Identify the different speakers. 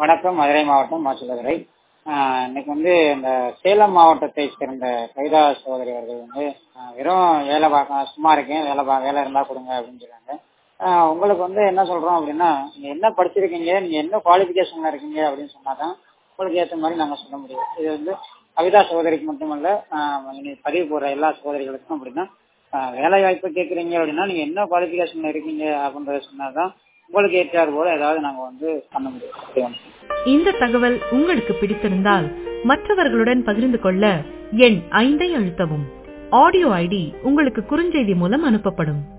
Speaker 1: வணக்கம் மதுரை மாவட்டம் மாசுலதுரை இன்னைக்கு வந்து இந்த சேலம் மாவட்டத்தை சேர்ந்த கைதா சகோதரி அவர்கள் வந்து ஆஹ் வெறும் வேலை பார்க்க சும்மா இருக்கேன் வேலை பா வேலை இருந்தா கொடுங்க அப்படின்னு சொல்றாங்க ஆஹ் உங்களுக்கு வந்து என்ன சொல்றோம் அப்படின்னா நீங்க என்ன படிச்சிருக்கீங்க நீங்க என்ன குவாலிஃபிகேஷன்ல இருக்கீங்க அப்படின்னு சொன்னாதான் உங்களுக்கு ஏற்ற மாதிரி நாங்க சொல்ல முடியும் இது வந்து கவிதா சகோதரிக்கு மட்டுமல்ல ஆஹ் நீங்க பதிவு போடுற எல்லா சகோதரிகளுக்கும் அப்படின்னா ஆஹ் வேலை வாய்ப்பு கேட்குறீங்க அப்படின்னா நீங்க என்ன குவாலிஃபிகேஷன்ல இருக்கீங்க அப்படின்றத சொன்னாதான் உங்களுக்கு ஏற்றாறு போல ஏதாவது நாங்க வந்து பண்ண முடியும் அப்படி ஒண்ணு.
Speaker 2: இந்த தகவல் உங்களுக்கு பிடித்திருந்தால் மற்றவர்களுடன் பகிர்ந்து கொள்ள எண் ஐந்தை அழுத்தவும் ஆடியோ ஐடி உங்களுக்கு குறுஞ்செய்தி மூலம் அனுப்பப்படும்